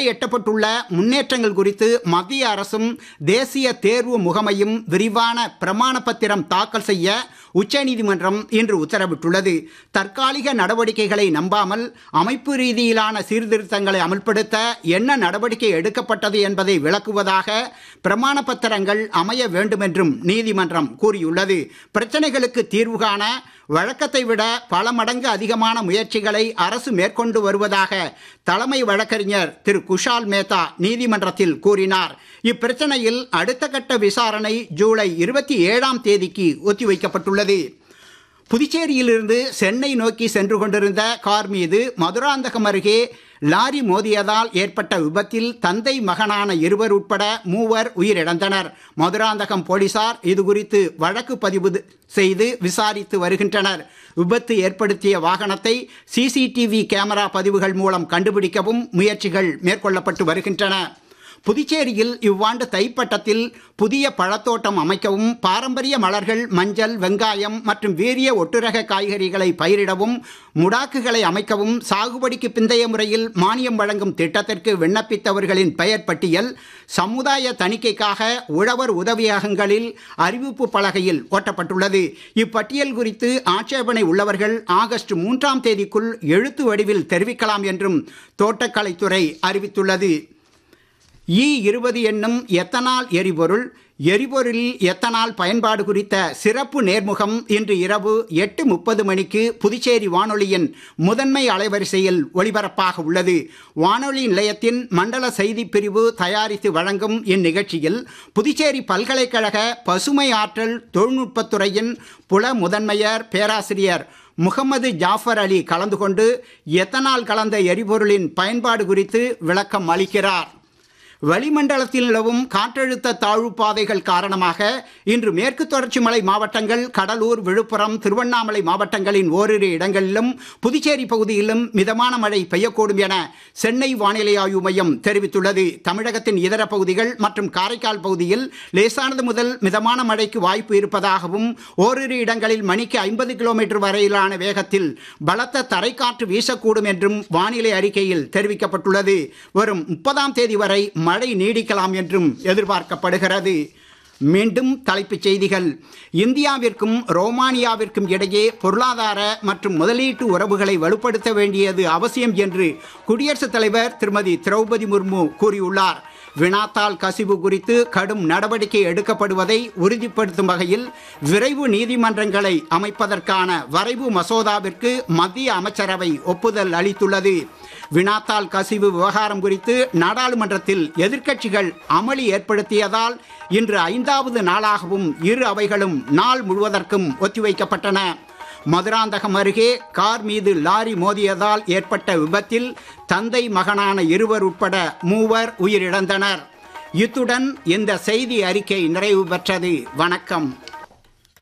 எட்டப்பட்டுள்ள முன்னேற்றங்கள் குறித்து மத்திய அரசும் தேசிய தேர்வு முகமையும் விரிவான பிரமாண பத்திரம் தாக்கல் செய்ய உச்சநீதிமன்றம் இன்று உத்தரவிட்டுள்ளது தற்காலிக நடவடிக்கைகளை நம்பாமல் அமைப்பு ரீதியிலான சீர்திருத்தங்களை அமல்படுத்த என்ன நடவடிக்கை எடுக்கப்பட்டது என்பதை விளக்குவதாக பிரமாண பத்திரங்கள் அமைய வேண்டுமென்றும் நீதிமன்றம் கூறியுள்ளது பிரச்சனைகளுக்கு தீர்வு காண வழக்கத்தை விட பல மடங்கு அதிகமான முயற்சிகளை அரசு மேற்கொண்டு வருவதாக தலைமை வழக்கறிஞர் திரு குஷால் மேத்தா நீதிமன்றத்தில் கூறினார் இப்பிரச்சனையில் அடுத்த கட்ட விசாரணை ஜூலை இருபத்தி ஏழாம் தேதிக்கு ஒத்திவைக்கப்பட்டுள்ளது புதுச்சேரியிலிருந்து சென்னை நோக்கி சென்று கொண்டிருந்த கார் மீது மதுராந்தகம் அருகே லாரி மோதியதால் ஏற்பட்ட விபத்தில் தந்தை மகனான இருவர் உட்பட மூவர் உயிரிழந்தனர் மதுராந்தகம் போலீசார் இதுகுறித்து வழக்கு பதிவு செய்து விசாரித்து வருகின்றனர் விபத்து ஏற்படுத்திய வாகனத்தை சிசிடிவி கேமரா பதிவுகள் மூலம் கண்டுபிடிக்கவும் முயற்சிகள் மேற்கொள்ளப்பட்டு வருகின்றன புதுச்சேரியில் இவ்வாண்டு தைப்பட்டத்தில் புதிய பழத்தோட்டம் அமைக்கவும் பாரம்பரிய மலர்கள் மஞ்சள் வெங்காயம் மற்றும் வீரிய ஒட்டுரக காய்கறிகளை பயிரிடவும் முடாக்குகளை அமைக்கவும் சாகுபடிக்கு பிந்தைய முறையில் மானியம் வழங்கும் திட்டத்திற்கு விண்ணப்பித்தவர்களின் பெயர் பட்டியல் சமுதாய தணிக்கைக்காக உழவர் உதவியகங்களில் அறிவிப்பு பலகையில் ஒட்டப்பட்டுள்ளது இப்பட்டியல் குறித்து ஆட்சேபனை உள்ளவர்கள் ஆகஸ்ட் மூன்றாம் தேதிக்குள் எழுத்து வடிவில் தெரிவிக்கலாம் என்றும் தோட்டக்கலைத்துறை அறிவித்துள்ளது இ இருபது என்னும் எத்தனால் எரிபொருள் எரிபொருளில் எத்தனால் பயன்பாடு குறித்த சிறப்பு நேர்முகம் இன்று இரவு எட்டு முப்பது மணிக்கு புதுச்சேரி வானொலியின் முதன்மை அலைவரிசையில் ஒளிபரப்பாக உள்ளது வானொலி நிலையத்தின் மண்டல செய்தி பிரிவு தயாரித்து வழங்கும் இந்நிகழ்ச்சியில் புதுச்சேரி பல்கலைக்கழக பசுமை ஆற்றல் தொழில்நுட்பத்துறையின் புல முதன்மையர் பேராசிரியர் முகமது ஜாஃபர் அலி கலந்து கொண்டு எத்தனால் கலந்த எரிபொருளின் பயன்பாடு குறித்து விளக்கம் அளிக்கிறார் வளிமண்டலத்தில் நிலவும் காற்றழுத்த தாழ்வு பாதைகள் காரணமாக இன்று மேற்கு தொடர்ச்சி மலை மாவட்டங்கள் கடலூர் விழுப்புரம் திருவண்ணாமலை மாவட்டங்களின் ஓரிரு இடங்களிலும் புதுச்சேரி பகுதியிலும் மிதமான மழை பெய்யக்கூடும் என சென்னை வானிலை ஆய்வு மையம் தெரிவித்துள்ளது தமிழகத்தின் இதர பகுதிகள் மற்றும் காரைக்கால் பகுதியில் லேசானது முதல் மிதமான மழைக்கு வாய்ப்பு இருப்பதாகவும் ஓரிரு இடங்களில் மணிக்கு ஐம்பது கிலோமீட்டர் வரையிலான வேகத்தில் பலத்த தரைக்காற்று வீசக்கூடும் என்றும் வானிலை அறிக்கையில் தெரிவிக்கப்பட்டுள்ளது வரும் முப்பதாம் தேதி வரை மழை நீடிக்கலாம் என்றும் எதிர்பார்க்கப்படுகிறது மீண்டும் தலைப்புச் செய்திகள் இந்தியாவிற்கும் ரோமானியாவிற்கும் இடையே பொருளாதார மற்றும் முதலீட்டு உறவுகளை வலுப்படுத்த வேண்டியது அவசியம் என்று குடியரசுத் தலைவர் திருமதி திரௌபதி முர்மு கூறியுள்ளார் வினாத்தாள் கசிவு குறித்து கடும் நடவடிக்கை எடுக்கப்படுவதை உறுதிப்படுத்தும் வகையில் விரைவு நீதிமன்றங்களை அமைப்பதற்கான வரைவு மசோதாவிற்கு மத்திய அமைச்சரவை ஒப்புதல் அளித்துள்ளது வினாத்தாள் கசிவு விவகாரம் குறித்து நாடாளுமன்றத்தில் எதிர்க்கட்சிகள் அமளி ஏற்படுத்தியதால் இன்று ஐந்தாவது நாளாகவும் இரு அவைகளும் நாள் முழுவதற்கும் ஒத்திவைக்கப்பட்டன மதுராந்தகம் அருகே கார் மீது லாரி மோதியதால் ஏற்பட்ட விபத்தில் தந்தை மகனான இருவர் உட்பட மூவர் உயிரிழந்தனர் இத்துடன் இந்த செய்தி அறிக்கை நிறைவு பெற்றது வணக்கம்